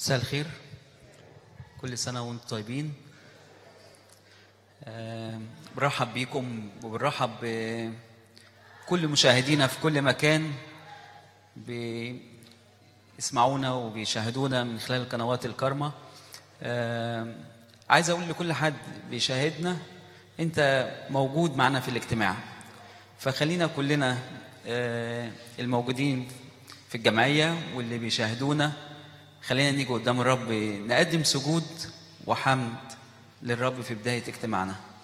مساء الخير كل سنة وانتم طيبين آه، برحب بيكم وبنرحب بكل مشاهدينا في كل مكان بيسمعونا وبيشاهدونا من خلال قنوات الكرمة آه، عايز أقول لكل حد بيشاهدنا أنت موجود معنا في الاجتماع فخلينا كلنا آه، الموجودين في الجمعية واللي بيشاهدونا خلينا نيجي قدام الرب نقدم سجود وحمد للرب في بداية اجتماعنا